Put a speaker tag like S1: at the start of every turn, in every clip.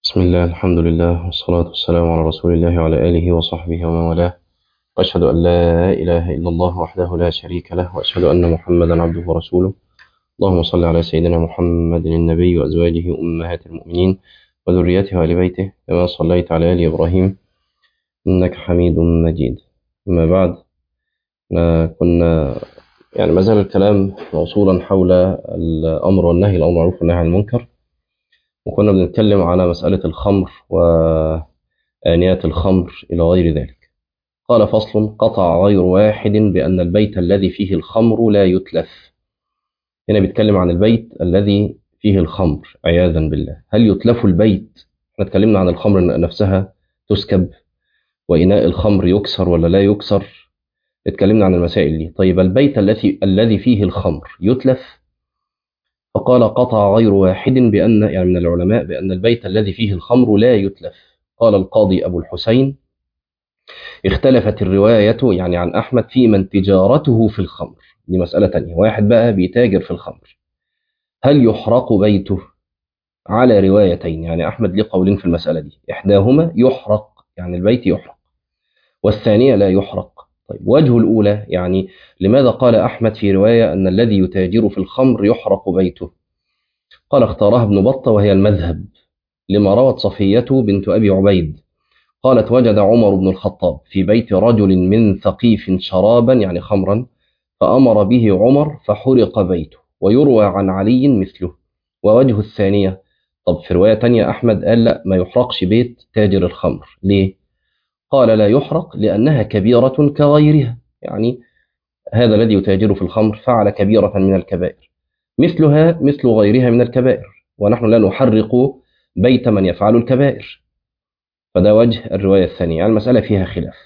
S1: بسم الله الحمد لله والصلاة والسلام على رسول الله وعلى آله وصحبه ومن والاه وأشهد أن لا إله إلا الله وحده لا شريك له وأشهد أن محمدا عبده ورسوله اللهم صل على سيدنا محمد النبي وأزواجه أمهات المؤمنين وذريته وآل بيته كما صليت على آل إبراهيم إنك حميد مجيد أما بعد ما كنا يعني ما زال الكلام موصولا حول الأمر والنهي الأمر معروف والنهي عن المنكر وكنا بنتكلم على مسألة الخمر وآنيات الخمر إلى غير ذلك قال فصل قطع غير واحد بأن البيت الذي فيه الخمر لا يتلف هنا بيتكلم عن البيت الذي فيه الخمر عياذا بالله هل يتلف البيت احنا اتكلمنا عن الخمر نفسها تسكب وإناء الخمر يكسر ولا لا يكسر اتكلمنا عن المسائل دي طيب البيت الذي الذي فيه الخمر يتلف فقال قطع غير واحد بأن يعني من العلماء بأن البيت الذي فيه الخمر لا يتلف قال القاضي أبو الحسين اختلفت الرواية يعني عن أحمد في من تجارته في الخمر دي مسألة تانية واحد بقى بيتاجر في الخمر هل يحرق بيته على روايتين يعني أحمد ليه قولين في المسألة دي إحداهما يحرق يعني البيت يحرق والثانية لا يحرق طيب وجه الأولى يعني لماذا قال أحمد في رواية أن الذي يتاجر في الخمر يحرق بيته قال اختارها ابن بطة وهي المذهب لما روت صفية بنت أبي عبيد قالت وجد عمر بن الخطاب في بيت رجل من ثقيف شرابا يعني خمرا فأمر به عمر فحرق بيته ويروى عن علي مثله ووجه الثانية طب في رواية تانية أحمد قال لا ما يحرقش بيت تاجر الخمر ليه؟ قال لا يحرق لأنها كبيرة كغيرها يعني هذا الذي يتاجر في الخمر فعل كبيرة من الكبائر مثلها مثل غيرها من الكبائر ونحن لا نحرق بيت من يفعل الكبائر فده وجه الرواية الثانية يعني المسألة فيها خلاف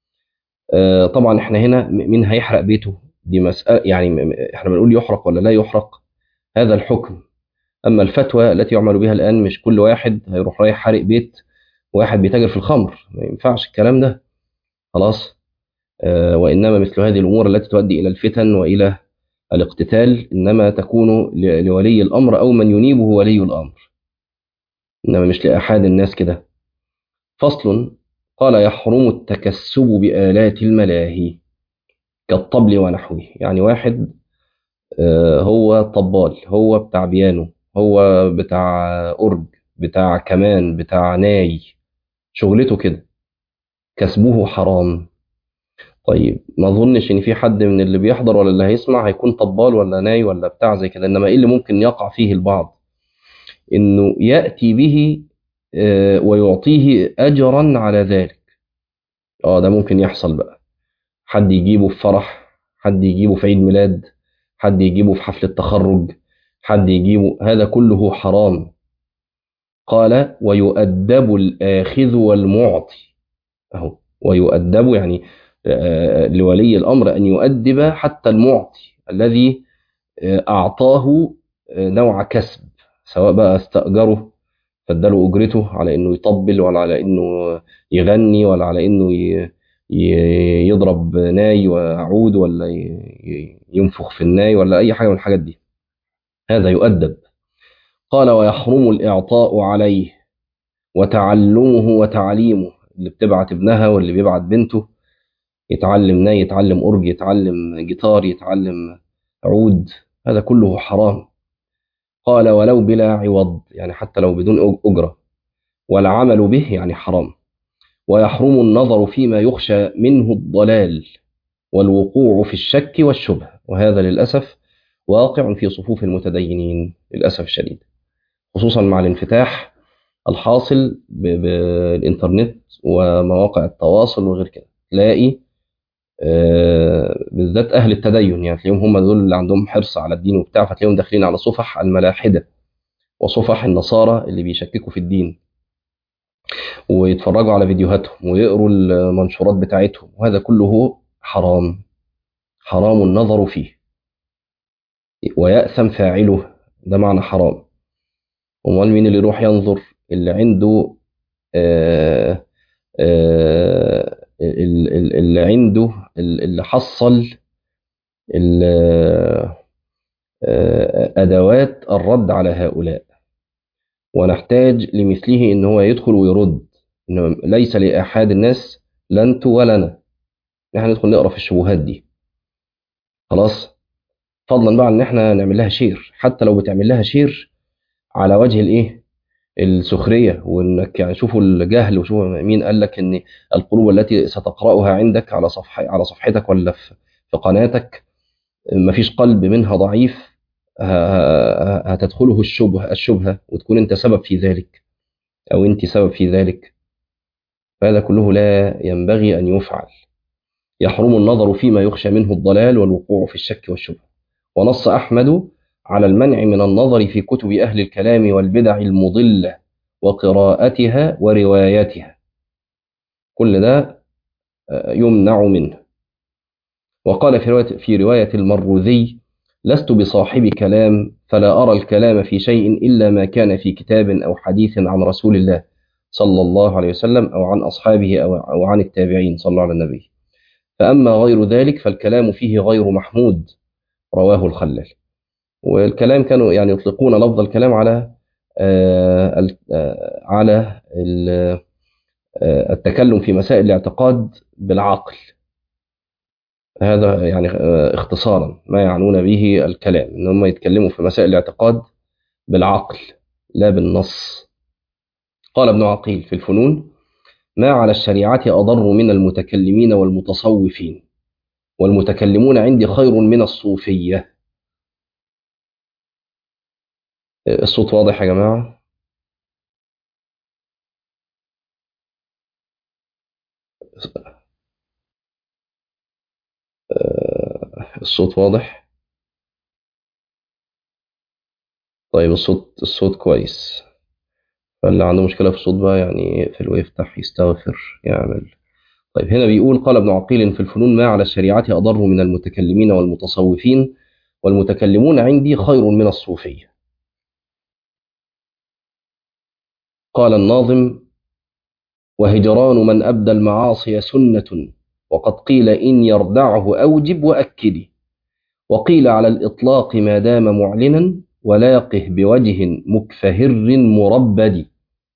S1: آه طبعا احنا هنا مين هيحرق بيته دي مسألة يعني احنا بنقول يحرق ولا لا يحرق هذا الحكم أما الفتوى التي يعمل بها الآن مش كل واحد هيروح رايح حارق بيت واحد بيتاجر في الخمر ما ينفعش الكلام ده خلاص آه وإنما مثل هذه الأمور التي تؤدي إلى الفتن وإلى الاقتتال إنما تكون لولي الأمر أو من ينيبه ولي الأمر إنما مش لأحد الناس كده فصل قال يحرم التكسب بآلات الملاهي كالطبل ونحوه يعني واحد آه هو طبال هو بتاع بيانو هو بتاع أورج بتاع كمان بتاع ناي شغلته كده كسبه حرام طيب ما اظنش ان في حد من اللي بيحضر ولا اللي هيسمع هيكون طبال ولا ناي ولا بتاع زي كده انما ايه اللي ممكن يقع فيه البعض انه ياتي به ويعطيه اجرا على ذلك اه ده ممكن يحصل بقى حد يجيبه في فرح حد يجيبه في عيد ميلاد حد يجيبه في حفلة تخرج حد يجيبه هذا كله حرام قال ويؤدب الآخذ والمعطي أهو ويؤدب يعني لولي الأمر أن يؤدب حتى المعطي الذي أعطاه نوع كسب سواء بقى استأجره فاداله أجرته على إنه يطبل ولا على إنه يغني ولا على إنه يضرب ناي وعود ولا ينفخ في الناي ولا أي حاجة من الحاجات دي هذا يؤدب قال ويحرم الإعطاء عليه وتعلمه وتعليمه اللي بتبعت ابنها واللي بيبعت بنته يتعلم ناي يتعلم أورج يتعلم جيتار يتعلم عود هذا كله حرام قال ولو بلا عوض يعني حتى لو بدون أجرة والعمل به يعني حرام ويحرم النظر فيما يخشى منه الضلال والوقوع في الشك والشبه وهذا للأسف واقع في صفوف المتدينين للأسف الشديد خصوصا مع الانفتاح الحاصل بالإنترنت ومواقع التواصل وغير كده تلاقي بالذات أهل التدين يعني تلاقيهم هم دول اللي عندهم حرص على الدين وبتاع فتلاقيهم داخلين على صفح الملاحدة وصفح النصارى اللي بيشككوا في الدين ويتفرجوا على فيديوهاتهم ويقروا المنشورات بتاعتهم وهذا كله حرام حرام النظر فيه ويأثم فاعله ده معنى حرام امال مين اللي يروح ينظر اللي عنده آآ آآ اللي عنده اللي حصل ادوات الرد على هؤلاء ونحتاج لمثله ان هو يدخل ويرد انه ليس لاحد الناس لا انتوا ولا انا احنا ندخل نقرا في الشبهات دي خلاص فضلا بقى ان احنا نعمل لها شير حتى لو بتعمل لها شير على وجه الايه السخريه وانك يعني شوفوا الجهل وشوفوا مين قال لك ان القلوب التي ستقراها عندك على صفح على صفحتك ولا في في قناتك مفيش قلب منها ضعيف ه- هتدخله الشبهه الشبهه وتكون انت سبب في ذلك او انت سبب في ذلك فهذا كله لا ينبغي ان يفعل يحرم النظر فيما يخشى منه الضلال والوقوع في الشك والشبهه ونص احمد على المنع من النظر في كتب اهل الكلام والبدع المضله وقراءتها وروايتها كل ده آه، يمنع منه وقال في رواية, في رواية المروذي لست بصاحب كلام فلا أرى الكلام في شيء إلا ما كان في كتاب أو حديث عن رسول الله صلى الله عليه وسلم أو عن أصحابه أو أو عن التابعين صلى الله على النبي فأما غير ذلك فالكلام فيه غير محمود رواه الخلال والكلام كانوا يعني يطلقون لفظ الكلام على آه، ال- آه، على ال- آه، التكلم في مسائل الاعتقاد بالعقل هذا يعني آه، اختصارا ما يعنون به الكلام ان هم يتكلموا في مسائل الاعتقاد بالعقل لا بالنص قال ابن عقيل في الفنون ما على الشريعة أضر من المتكلمين والمتصوفين والمتكلمون عندي خير من الصوفية آه، الصوت واضح يا جماعة آه، الصوت واضح طيب الصوت الصوت كويس فاللي عنده مشكلة في الصوت بقى يعني يقفل ويفتح يستغفر يعمل طيب هنا بيقول قال ابن عقيل في الفنون ما على الشريعة أضر من المتكلمين والمتصوفين والمتكلمون عندي خير من الصوفية قال الناظم وهجران من أبدى المعاصي سنة وقد قيل إن يردعه أوجب وأكد وقيل على الإطلاق ما دام معلنا ولاقه بوجه مكفهر مربد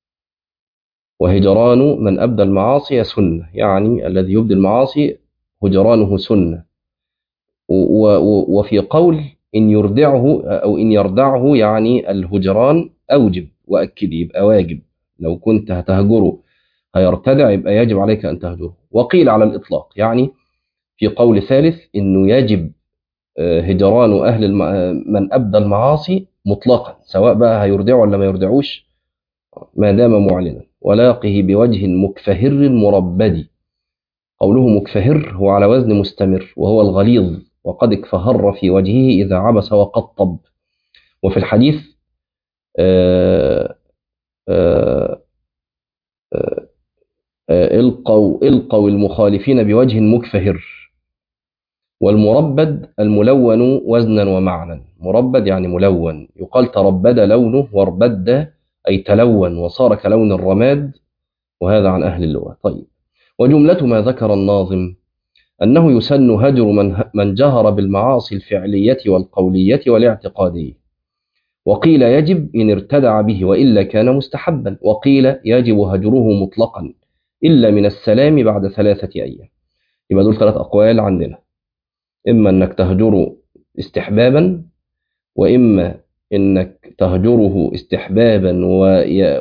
S1: وهجران من أبدى المعاصي سنة يعني الذي يبدي المعاصي هجرانه سنة و- و- وفي قول إن يردعه أو إن يردعه يعني الهجران أوجب وأكد يبقى واجب لو كنت هتهجره هيرتدع يبقى يجب عليك أن تهجره وقيل على الإطلاق يعني في قول ثالث إنه يجب آه، هجران أهل الم... آه، من أبدى المعاصي مطلقا سواء بقى هيردعه ولا ما يردعوش ما دام معلنا ولاقه بوجه مكفهر مربد قوله مكفهر هو على وزن مستمر وهو الغليظ وقد اكفهر في وجهه إذا عبس وقطب وفي الحديث آه، آه، آه، آه، القوا القوا المخالفين بوجه مكفهر والمربد الملون وزنا ومعنى مربد يعني ملون يقال تربد لونه واربد أي تلون وصار كلون الرماد وهذا عن أهل اللغة طيب وجملة ما ذكر الناظم أنه يسن هجر من, من جهر بالمعاصي الفعلية والقولية والاعتقادية وقيل يجب إن ارتدع به وإلا كان مستحبا وقيل يجب هجره مطلقا إلا من السلام بعد ثلاثة أيام يبقى دول ثلاث أقوال عندنا إما أنك تهجره استحبابا وإما أنك تهجره استحبابا وي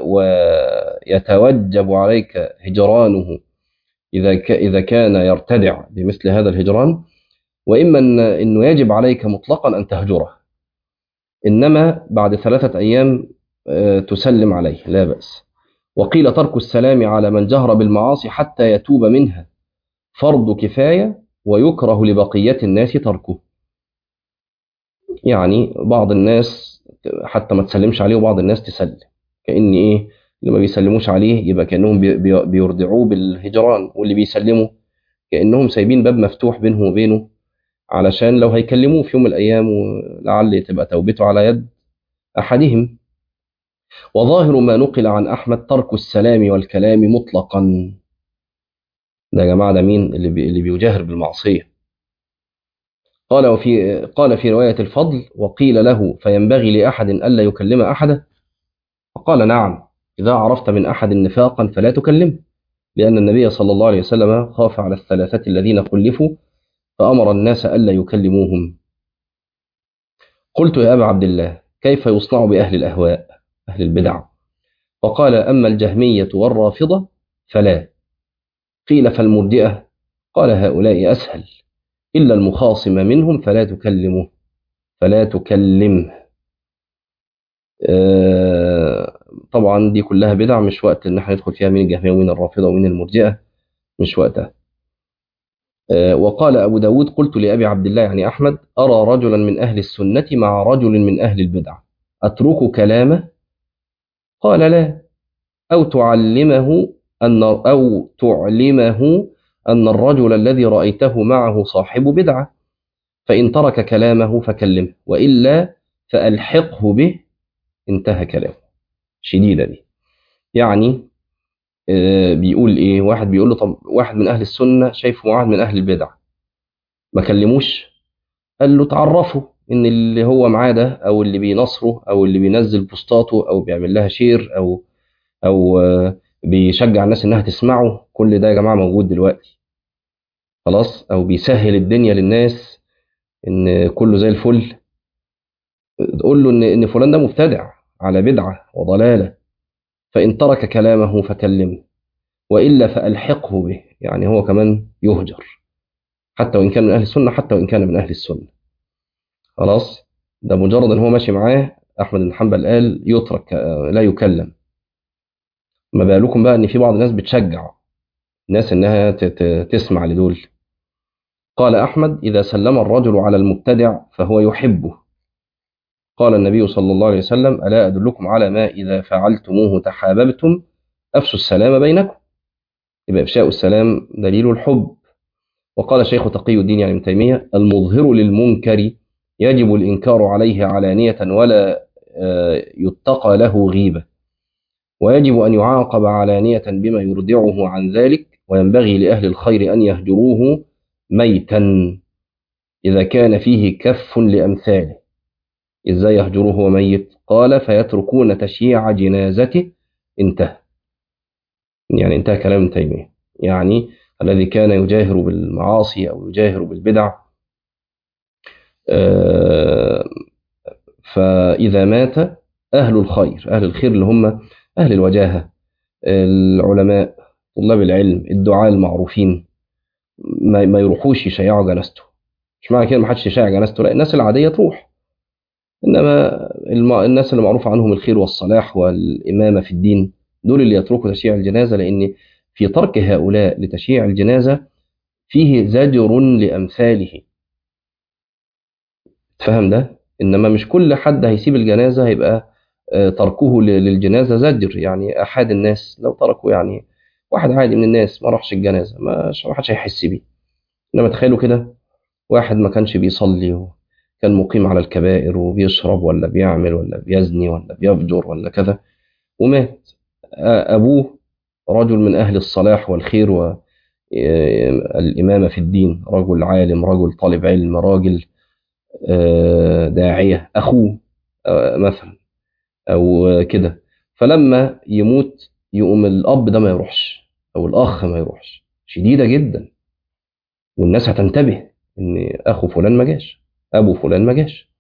S1: ويتوجب عليك هجرانه إذا ك إذا كان يرتدع بمثل هذا الهجران وإما أن أنه يجب عليك مطلقا أن تهجره إنما بعد ثلاثة أيام آه، تسلم عليه لا بأس وقيل ترك السلام على من جهر بالمعاصي حتى يتوب منها فرض كفاية ويكره لبقية الناس تركه يعني بعض الناس حتى ما تسلمش عليه وبعض الناس تسلم كأن إيه اللي ما بيسلموش عليه يبقى كأنهم بي- بي- بيردعوه بالهجران واللي بيسلموا كأنهم سايبين باب مفتوح بينهم وبينه علشان لو هيكلموه في يوم من الأيام ولعل تبقى توبته على يد أحدهم وظاهر ما نقل عن أحمد ترك السلام والكلام مطلقا ده يا جماعة ده مين اللي, بي اللي بيجاهر بالمعصية قال وفي قال في رواية الفضل وقيل له فينبغي لأحد ألا يكلم أحدا فقال نعم إذا عرفت من أحد نفاقا فلا تكلمه لأن النبي صلى الله عليه وسلم خاف على الثلاثة الذين خلفوا فأمر الناس ألا يكلموهم قلت يا أبا عبد الله كيف يصنع بأهل الأهواء أهل البدع فقال أما الجهمية والرافضة فلا قيل فالمرجئة قال هؤلاء أسهل إلا المخاصم منهم فلا تكلمه فلا تكلمه آه طبعا دي كلها بدع مش وقت ان احنا ندخل فيها مين الجهمية ومين الرافضة ومين المرجئة مش وقتها آه وقال أبو داود قلت لأبي عبد الله يعني أحمد أرى رجلا من أهل السنة مع رجل من أهل البدع أترك كلامه قال لا أو تعلمه أن أو تعلمه أن الرجل الذي رأيته معه صاحب بدعة فإن ترك كلامه فكلمه وإلا فألحقه به انتهى كلامه شديدة دي يعني آه بيقول إيه واحد بيقول له طب واحد من أهل السنة شايفه واحد من أهل البدع ما كلموش قال له تعرفوا إن اللي هو معاه ده أو اللي بينصره أو اللي بينزل بوستاته أو بيعمل لها شير أو أو آه بيشجع الناس إنها تسمعه كل ده يا جماعة موجود دلوقتي خلاص أو بيسهل الدنيا للناس إن كله زي الفل تقول له إن إن فلان ده مبتدع على بدعة وضلالة فإن ترك كلامه فكلمه وإلا فألحقه به يعني هو كمان يهجر حتى وإن كان من أهل السنة حتى وإن كان من أهل السنة خلاص ده مجرد إن هو ماشي معاه أحمد بن حنبل قال يترك لا يكلم ما بالكم بقى إن في بعض الناس بتشجع الناس إنها تسمع لدول قال أحمد إذا سلم الرجل على المبتدع فهو يحبه قال النبي صلى الله عليه وسلم ألا أدلكم على ما إذا فعلتموه تحاببتم أفشوا السلام بينكم يبقى إفشاء السلام دليل الحب وقال شيخ تقي الدين يعني ابن تيمية المظهر للمنكر يجب الإنكار عليه علانية ولا يتقى له غيبة ويجب أن يعاقب علانية بما يردعه عن ذلك وينبغي لأهل الخير أن يهجروه ميتا إذا كان فيه كف لأمثاله إزاي يهجره هو ميت قال فيتركون تشييع جنازته انتهى يعني انتهى كلام ابن تيمية يعني الذي كان يجاهر بالمعاصي أو يجاهر بالبدع فإذا مات أهل الخير أهل الخير اللي هم أهل الوجاهة العلماء طلاب العلم الدعاء المعروفين ما, ما يروحوش يشيعوا جنازته مش معنى كده ما حدش يشيع جنازته لا الناس العادية تروح إنما الناس اللي معروف عنهم الخير والصلاح والإمامة في الدين دول اللي يتركوا تشييع الجنازة لأن في ترك هؤلاء لتشييع الجنازة فيه زجر لأمثاله تفهم ده؟ إنما مش كل حد هيسيب الجنازة هيبقى تركه للجنازة زجر يعني أحد الناس لو تركوا يعني واحد عادي من الناس ما راحش الجنازة ما حدش هيحس بيه إنما تخيلوا كده واحد ما كانش بيصلي كان مقيم على الكبائر وبيشرب ولا بيعمل ولا بيزني ولا بيفجر ولا كذا ومات أبوه رجل من أهل الصلاح والخير والإمامة في الدين رجل عالم رجل طالب علم راجل داعية أخوه مثلا أو كده فلما يموت يقوم الأب ده ما يروحش أو الأخ ما يروحش شديدة جدا والناس هتنتبه إن أخو فلان ما جاش أبو فلان ما جاش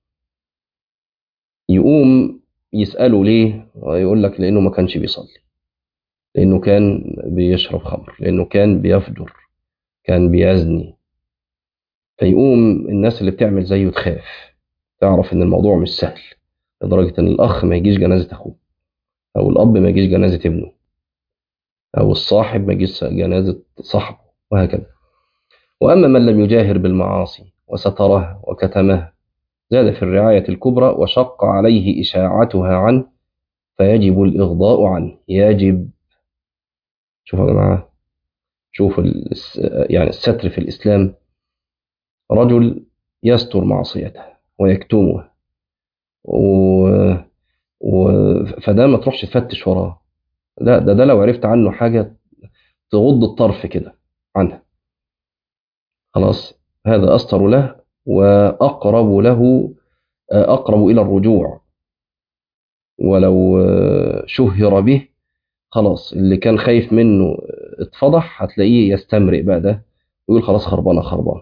S1: يقوم يسأله ليه يقول لك لأنه ما كانش بيصلي لأنه كان بيشرب خمر لأنه كان بيفجر كان بيزني فيقوم الناس اللي بتعمل زيه تخاف تعرف إن الموضوع مش سهل لدرجة إن الأخ ما يجيش جنازة أخوه أو الأب ما يجيش جنازة ابنه أو الصاحب ما يجيش جنازة صاحبه وهكذا وأما من لم يجاهر بالمعاصي وسترها وكتمها زاد في الرعاية الكبرى وشق عليه إشاعتها عنه فيجب الإغضاء عنه يجب شوفوا يا جماعة شوفوا يعني الستر في الإسلام رجل يستر معصيته ويكتمها و... و... فده ما تروحش تفتش وراه لا ده ده لو عرفت عنه حاجة تغض الطرف كده عنها خلاص هذا أستر له وأقرب له أقرب إلى الرجوع ولو آه، شهر به خلاص اللي كان خايف منه اتفضح هتلاقيه يستمرئ بقى ده ويقول خلاص خربانة خربانة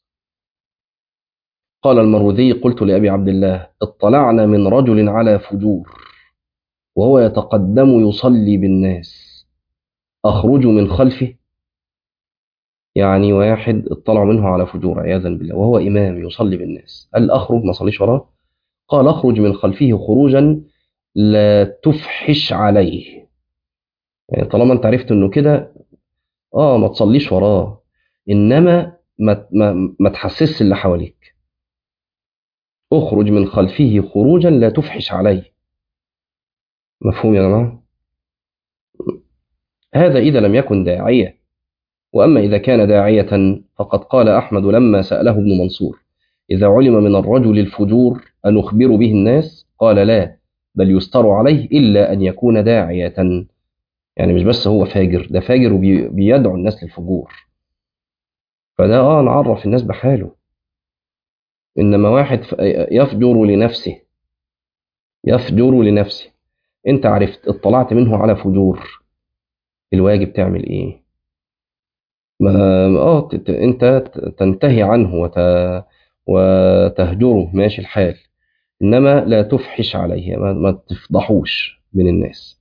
S1: قال المروذي قلت لأبي عبد الله اطلعنا من رجل على فجور وهو يتقدم يصلي بالناس أخرج من خلفه يعني واحد اطلع منه على فجور عياذا بالله وهو إمام يصلي بالناس هل أخرج ما صليش وراه قال أخرج من خلفه خروجا لا تفحش عليه يعني طالما أنت عرفت أنه كده آه ما تصليش وراه إنما ما, ما, ما تحسسش اللي حواليك اخرج من خلفه خروجا لا تفحش عليه مفهوم يا جماعة هذا إذا لم يكن داعية وأما إذا كان داعية فقد قال أحمد لما سأله ابن منصور إذا علم من الرجل الفجور أنخبر به الناس قال لا بل يستر عليه إلا أن يكون داعية يعني مش بس هو فاجر ده فاجر وبيدعو الناس للفجور فده آه نعرف الناس بحاله إنما واحد يفجر لنفسه يفجر لنفسه أنت عرفت اطلعت منه على فجور الواجب تعمل إيه ما اه ت- ت- انت ت- تنتهي عنه وت... وتهجره ماشي الحال انما لا تفحش عليه ما, ما تفضحوش بين الناس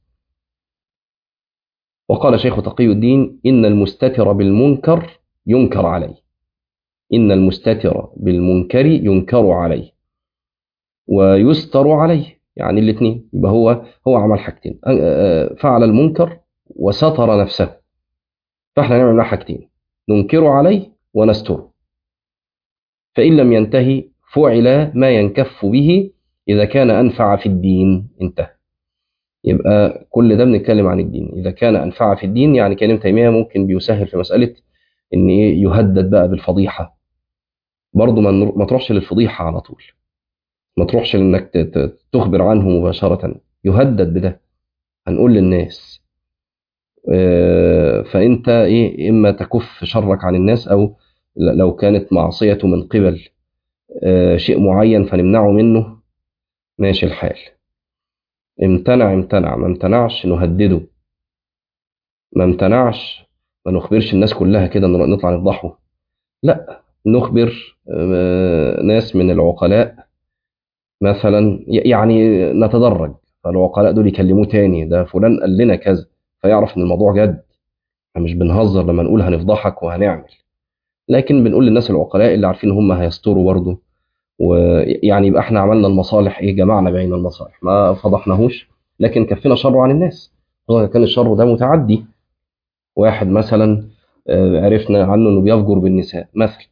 S1: وقال شيخ تقي الدين ان المستتر بالمنكر ينكر عليه ان المستتر بالمنكر ينكر عليه ويستر عليه يعني الاثنين يبقى هو هو عمل حاجتين أ- أ- فعل المنكر وستر نفسه فاحنا نعمل معاه حاجتين ننكر عليه ونستره فإن لم ينتهي فعل ما ينكف به إذا كان أنفع في الدين انتهى يبقى كل ده بنتكلم عن الدين إذا كان أنفع في الدين يعني كلام تيمية ممكن بيسهل في مسألة إن إيه يهدد بقى بالفضيحة برضه ما نر- ما تروحش للفضيحة على طول ما تروحش لإنك ت- ت- تخبر عنه مباشرة يهدد بده هنقول للناس آه، فأنت إيه إما تكف شرك عن الناس أو ل- لو كانت معصيته من قبل آه، شيء معين فنمنعه منه ماشي الحال امتنع امتنع ما امتنعش نهدده ما امتنعش ما نخبرش الناس كلها كده نر- نطلع نفضحه لا نخبر آه، ناس من العقلاء مثلا ي- يعني نتدرج فالعقلاء دول يكلموه تاني ده فلان قال لنا كذا فيعرف ان الموضوع جد احنا مش بنهزر لما نقول هنفضحك وهنعمل لكن بنقول للناس العقلاء اللي عارفين هم هيستروا برضه ويعني يبقى احنا عملنا المصالح ايه جمعنا بين المصالح ما فضحناهوش لكن كفينا شره عن الناس هو كان الشر ده متعدي واحد مثلا آه، عرفنا عنه انه بيفجر بالنساء مثلا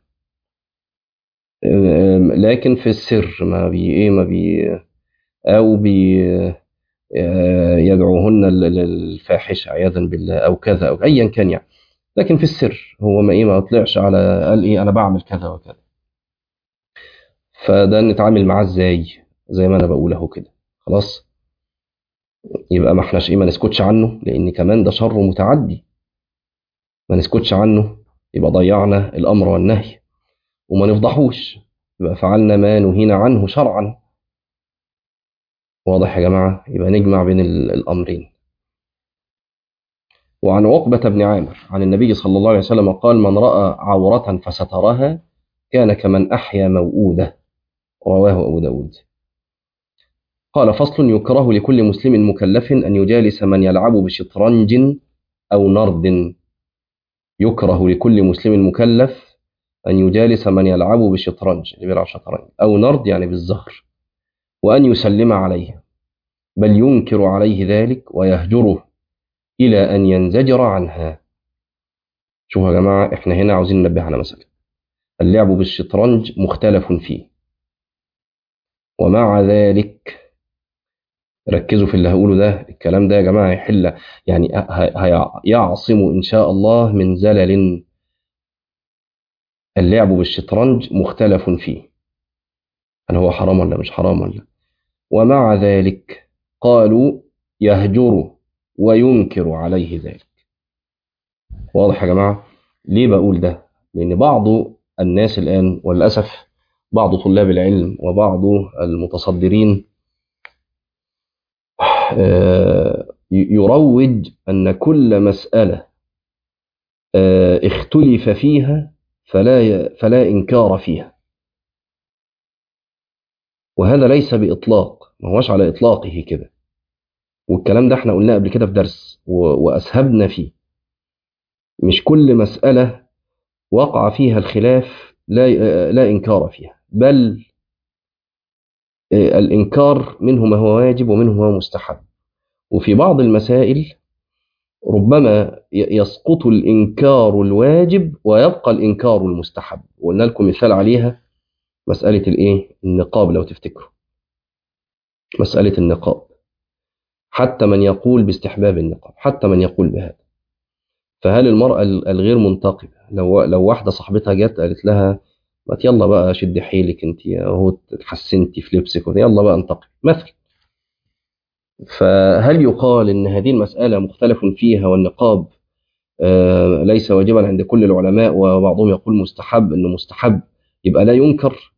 S1: آه، لكن في السر ما بي ايه ما بي او بي آه، يدعوهن لل- للفاحشه عياذا بالله او كذا او ايا كان يعني لكن في السر هو ما ايه ما طلعش على قال ايه انا بعمل كذا وكذا فده نتعامل معاه ازاي زي ما انا بقول اهو كده خلاص يبقى ما احناش ايه ما نسكتش عنه لان كمان ده شر متعدي ما نسكتش عنه يبقى ضيعنا الامر والنهي وما نفضحوش يبقى فعلنا ما نهينا عنه شرعا واضح يا جماعه يبقى نجمع بين ال- الامرين وعن عقبة بن عامر عن النبي صلى الله عليه وسلم قال من رأى عورة فسترها كان كمن أحيا موؤودة رواه أبو داود قال فصل يكره لكل مسلم مكلف أن يجالس من يلعب بشطرنج أو نرد يكره لكل مسلم مكلف أن يجالس من يلعب بشطرنج اللي بيلعب شطرنج أو نرد يعني بالزهر وأن يسلم عليه بل ينكر عليه ذلك ويهجره إلى أن ينزجر عنها شوفوا يا جماعة إحنا هنا عاوزين ننبه على مسألة اللعب بالشطرنج مختلف فيه ومع ذلك ركزوا في اللي هقوله ده الكلام ده يا جماعة يحل يعني ه- هي- يعصم إن شاء الله من زلل اللعب بالشطرنج مختلف فيه هل هو حرام ولا مش حرام ولا ومع ذلك قالوا يهجر وينكر عليه ذلك واضح يا جماعة ليه بقول ده لأن بعض الناس الآن وللأسف بعض طلاب العلم وبعض المتصدرين آه، يروج أن كل مسألة آه، اختلف فيها فلا ي- فلا إنكار فيها وهذا ليس بإطلاق ما هوش على إطلاقه كده والكلام ده احنا قلناه قبل كده في درس و- وأسهبنا فيه مش كل مسألة وقع فيها الخلاف لا آه، لا إنكار فيها بل آه، الإنكار منه ما هو واجب ومنه ما هو مستحب وفي بعض المسائل ربما ي- يسقط الإنكار الواجب ويبقى الإنكار المستحب وقلنا لكم مثال عليها مسألة الإيه؟ النقاب لو تفتكروا مسألة النقاب حتى من يقول باستحباب النقاب حتى من يقول بهذا فهل المرأة ال- الغير منتقبة لو لو واحدة صاحبتها جت قالت لها ما يلا بقى شد حيلك انت اهو اتحسنتي في لبسك يلا بقى انتقبي مثلا فهل يقال ان هذه المسألة مختلف فيها والنقاب آه، ليس واجبا عند كل العلماء وبعضهم يقول مستحب انه مستحب يبقى لا ينكر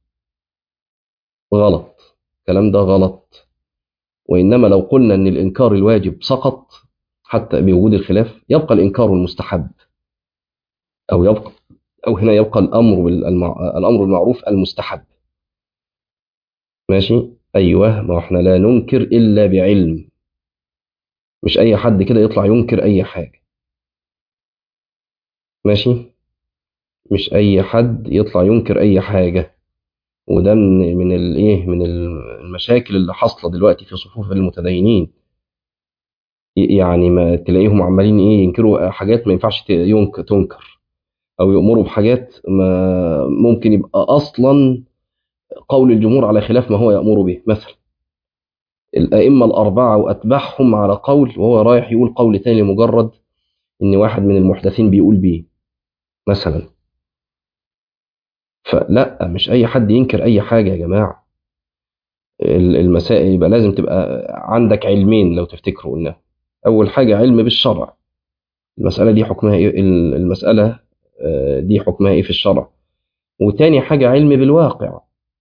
S1: غلط الكلام ده غلط وانما لو قلنا ان الانكار الواجب سقط حتى بوجود الخلاف يبقى الانكار المستحب او يبقى او هنا يبقى الامر بالمع... الامر بالمعروف المستحب ماشي ايوه ما احنا لا ننكر الا بعلم مش اي حد كده يطلع ينكر اي حاجه ماشي مش اي حد يطلع ينكر اي حاجه وده من من الايه من المشاكل اللي حاصله دلوقتي في صفوف المتدينين ي- يعني ما تلاقيهم عمالين ايه ينكروا حاجات ما ينفعش ت- ينك تنكر او يأمروا بحاجات ما ممكن يبقى اصلا قول الجمهور على خلاف ما هو يأمر به مثلا الأئمة الأربعة وأتباعهم على قول وهو رايح يقول قول تاني لمجرد إن واحد من المحدثين بيقول بيه مثلا فلا مش أي حد ينكر أي حاجة يا جماعة ال- المسائل يبقى لازم تبقى عندك علمين لو تفتكروا قلنا أول حاجة علم بالشرع المسألة دي حكمها إيه ال- المسألة آه، دي حكمها إيه في الشرع وتاني حاجة علم بالواقع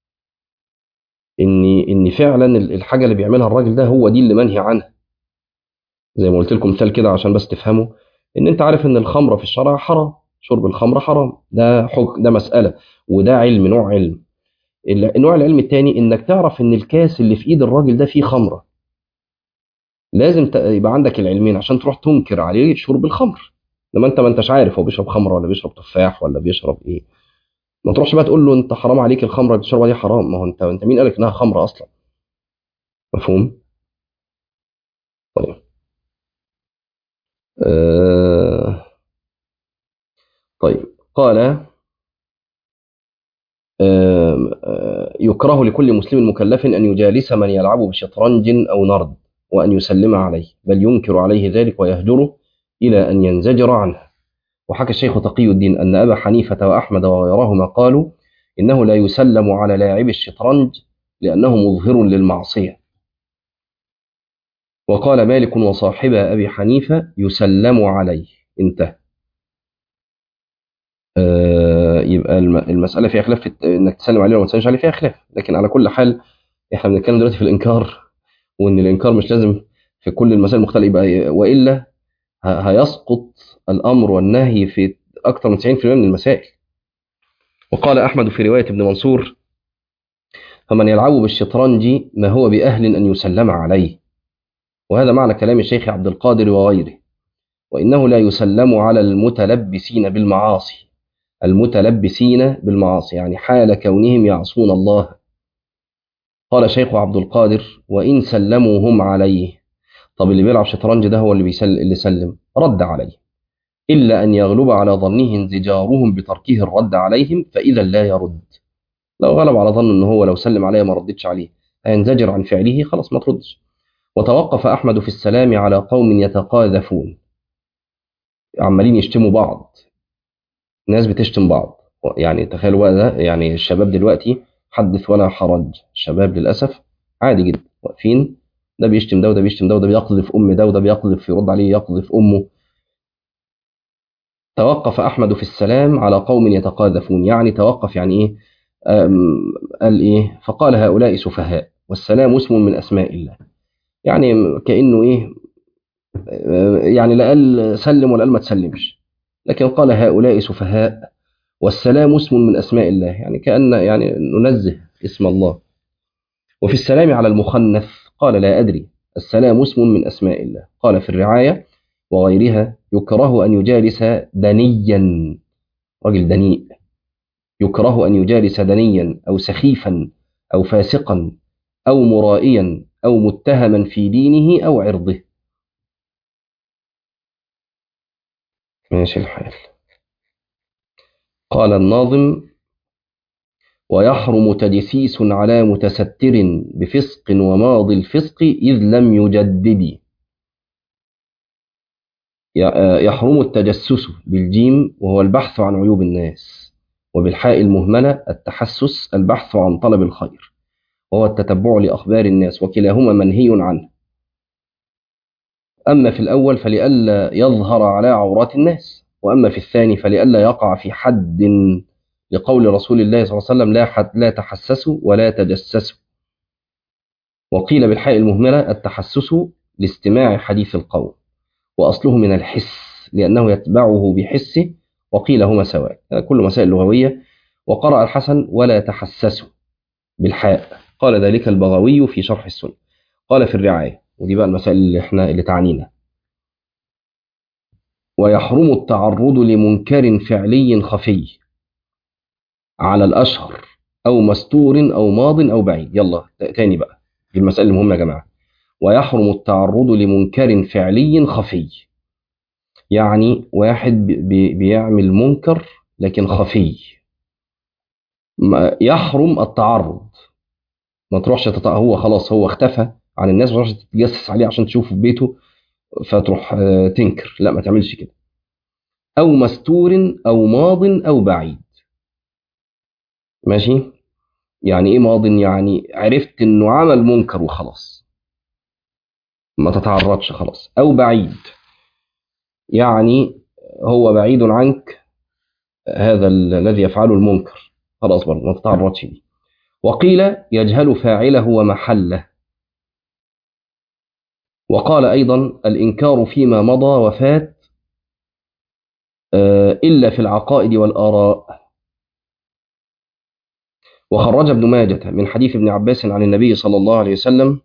S1: إن إن فعلا ال- الحاجة اللي بيعملها الراجل ده هو دي اللي منهي عنها زي ما قلت لكم مثال كده عشان بس تفهموا ان انت عارف ان الخمره في الشرع حرام شرب الخمره حرام ده حكم ده مساله وده علم نوع علم ال- النوع العلم الثاني انك تعرف ان الكاس اللي في ايد الراجل ده فيه خمره لازم ت- يبقى عندك العلمين عشان تروح تنكر عليه شرب الخمر لما انت ما انتش عارف هو بيشرب خمره ولا بيشرب تفاح ولا بيشرب ايه ما تروحش بقى تقول له انت حرام عليك الخمره اللي بتشربها دي حرام ما هو انت انت مين قالك انها خمره اصلا مفهوم طيب آه... طيب قال آم، آه، يكره لكل مسلم مكلف أن يجالس من يلعب بشطرنج أو نرد وأن يسلم عليه بل ينكر عليه ذلك ويهجره إلى أن ينزجر عنه وحكى الشيخ تقي الدين أن أبا حنيفة وأحمد وغيرهما قالوا إنه لا يسلم على لاعب الشطرنج لأنه مظهر للمعصية وقال مالك وصاحب أبي حنيفة يسلم عليه انتهى آه، يبقى الم- المسألة فيها خلاف في الت- إنك تسلم عليه ولا ما تسلمش عليه فيها خلاف لكن على كل حال إحنا بنتكلم دلوقتي في الإنكار وإن الإنكار مش لازم في كل المسائل المختلفة يبقى وإلا ه- هيسقط الأمر والنهي في أكثر من 90% من المسائل وقال أحمد في رواية ابن منصور فمن يلعب بالشطرنج ما هو بأهل أن يسلم عليه وهذا معنى كلام الشيخ عبد القادر وغيره وإنه لا يسلم على المتلبسين بالمعاصي المتلبسين بالمعاصي يعني حال كونهم يعصون الله قال شيخ عبد القادر وإن سلموا هم عليه طب اللي بيلعب شطرنج ده هو اللي بيسل اللي سلم رد عليه إلا أن يغلب على ظنه انزجارهم بتركه الرد عليهم فإذا لا يرد لو غلب على ظنه أنه هو لو سلم عليه ما ردتش عليه هينزجر عن فعله خلاص ما تردش وتوقف أحمد في السلام على قوم يتقاذفون عمالين يشتموا بعض ناس بتشتم بعض يعني تخيلوا بقى ده يعني الشباب دلوقتي حدث ولا حرج الشباب للأسف عادي جدا واقفين ده بيشتم ده وده بيشتم ده وده بيقذف أم ده وده بيقذف يرد عليه يقذف أمه توقف أحمد في السلام على قوم يتقاذفون يعني توقف يعني إيه أم، قال إيه فقال هؤلاء سفهاء والسلام اسم من أسماء الله يعني كأنه إيه يعني لا قال سلم ولا قال ما تسلمش لكن قال هؤلاء سفهاء والسلام اسم من أسماء الله يعني كأن يعني ننزه اسم الله وفي السلام على المخنث قال لا أدري السلام اسم من أسماء الله قال في الرعاية وغيرها يكره أن يجالس دنيا رجل دنيء يكره أن يجالس دنيا أو سخيفا أو فاسقا أو مرائيا أو متهما في دينه أو عرضه ماشي الحال قال الناظم ويحرم تجسيس على متستر بفسق وماضي الفسق إذ لم يجدد يحرم التجسس بالجيم وهو البحث عن عيوب الناس وبالحاء المهملة التحسس البحث عن طلب الخير وهو التتبع لأخبار الناس وكلاهما منهي عنه أما في الأول فلئلا يظهر على عورات الناس وأما في الثاني فلئلا يقع في حد لقول رسول الله صلى الله عليه وسلم لا, حد لا تحسسوا ولا تجسسوا وقيل بالحاء المهملة التحسس لاستماع حديث القوم وأصله من الحس لأنه يتبعه بحسه وقيل هما سواء كل مسائل لغوية وقرأ الحسن ولا تحسسوا بالحاء قال ذلك البغوي في شرح السنة قال في الرعاية ودي بقى المسائل اللي احنا اللي تعنينا ويحرم التعرض لمنكر فعلي خفي على الأشهر أو مستور أو ماض أو بعيد يلا تاني بقى دي المسألة المهمة يا جماعة ويحرم التعرض لمنكر فعلي خفي يعني واحد بي بيعمل منكر لكن خفي يحرم التعرض ما تروحش تطع هو خلاص هو اختفى عن الناس ما تروحش تتجسس عليه عشان تشوفه في بيته فتروح تنكر لا ما تعملش كده أو مستور أو ماض أو بعيد ماشي يعني ايه ماض يعني عرفت انه عمل منكر وخلاص ما تتعرضش خلاص او بعيد يعني هو بعيد عنك هذا الذي يفعله المنكر خلاص برضه ما تتعرضش ليه وقيل يجهل فاعله ومحله وقال ايضا الانكار فيما مضى وفات الا في العقائد والاراء وخرج ابن ماجه من حديث ابن عباس عن النبي صلى الله عليه وسلم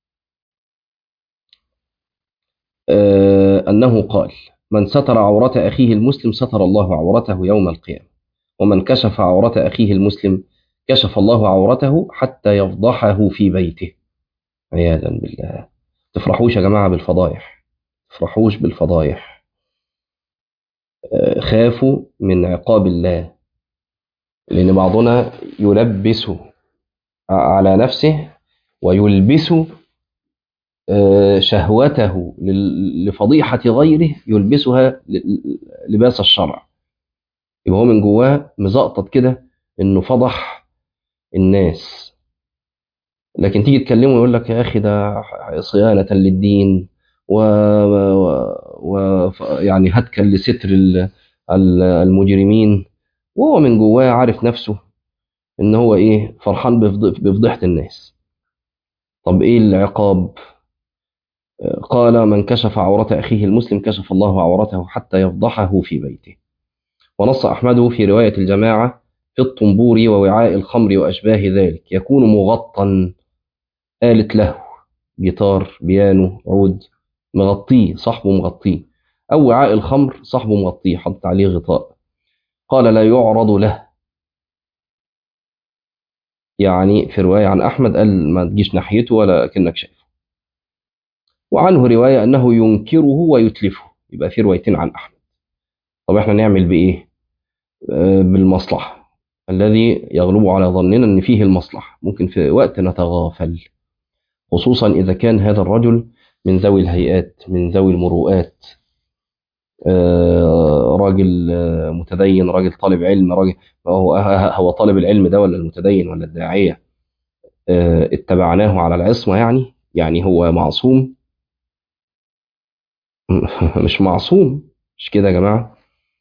S1: أنه قال من ستر عورة أخيه المسلم ستر الله عورته يوم القيامة ومن كشف عورة أخيه المسلم كشف الله عورته حتى يفضحه في بيته عياذا بالله تفرحوش يا جماعة بالفضايح تفرحوش بالفضايح خافوا من عقاب الله لأن بعضنا يلبس على نفسه ويلبس شهوته لفضيحة غيره يلبسها لباس الشرع يبقى هو من جواه مزقطط كده انه فضح الناس لكن تيجي تكلمه يقول لك يا اخي ده صيانة للدين و, و... و... يعني هتكا لستر المجرمين وهو من جواه عارف نفسه ان هو ايه فرحان بفضيحة الناس طب ايه العقاب قال من كشف عورة أخيه المسلم كشف الله عورته حتى يفضحه في بيته ونص أحمد في رواية الجماعة في الطنبور ووعاء الخمر وأشباه ذلك يكون مغطى آلة له جيتار بيانو عود مغطيه صاحبه مغطيه أو وعاء الخمر صاحبه مغطيه حط عليه غطاء قال لا يعرض له يعني في رواية عن أحمد قال ما تجيش ناحيته ولا كأنك شايفه وعنه رواية أنه ينكره ويتلفه يبقى في روايتين عن أحمد طب احنا نعمل بإيه آه بالمصلحة الذي يغلب على ظننا أن فيه المصلحة ممكن في وقت نتغافل خصوصا إذا كان هذا الرجل من ذوي الهيئات من ذوي المروءات آه راجل آه متدين راجل طالب علم راجل هو هو طالب العلم ده ولا المتدين ولا الداعية اتبعناه على العصمة يعني يعني هو معصوم مش معصوم مش كده يا جماعة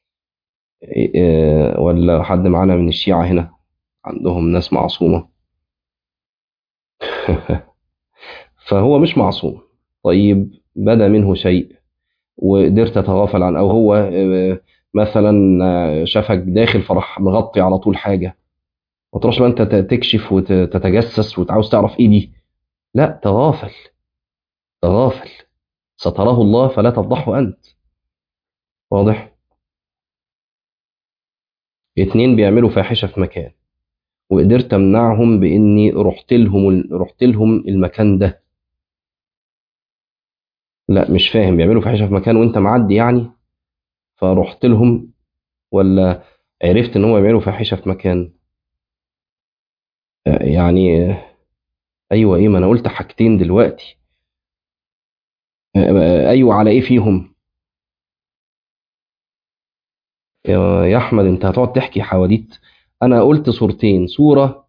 S1: إيه ولا حد معانا من الشيعة هنا عندهم ناس معصومة فهو مش معصوم طيب بدا منه شيء وقدرت تتغافل عن او هو آه، مثلا آه، شافك داخل فراح مغطي على طول حاجه ما تروحش بقى انت ت- تكشف وتتجسس وتعاوز تعرف ايه دي لا تغافل تغافل ستراه الله فلا تفضحه انت واضح اتنين بيعملوا فاحشه في مكان وقدرت امنعهم باني رحت لهم رحت لهم المكان ده لا مش فاهم بيعملوا فاحشه في مكان وانت معدي يعني فرحت لهم ولا عرفت ان هم بيعملوا فاحشه في مكان آه، يعني آه، ايوه ايه ما انا قلت حاجتين دلوقتي آه، آه، ايوه على ايه فيهم يا يا احمد انت هتقعد تحكي حواديت انا قلت صورتين صوره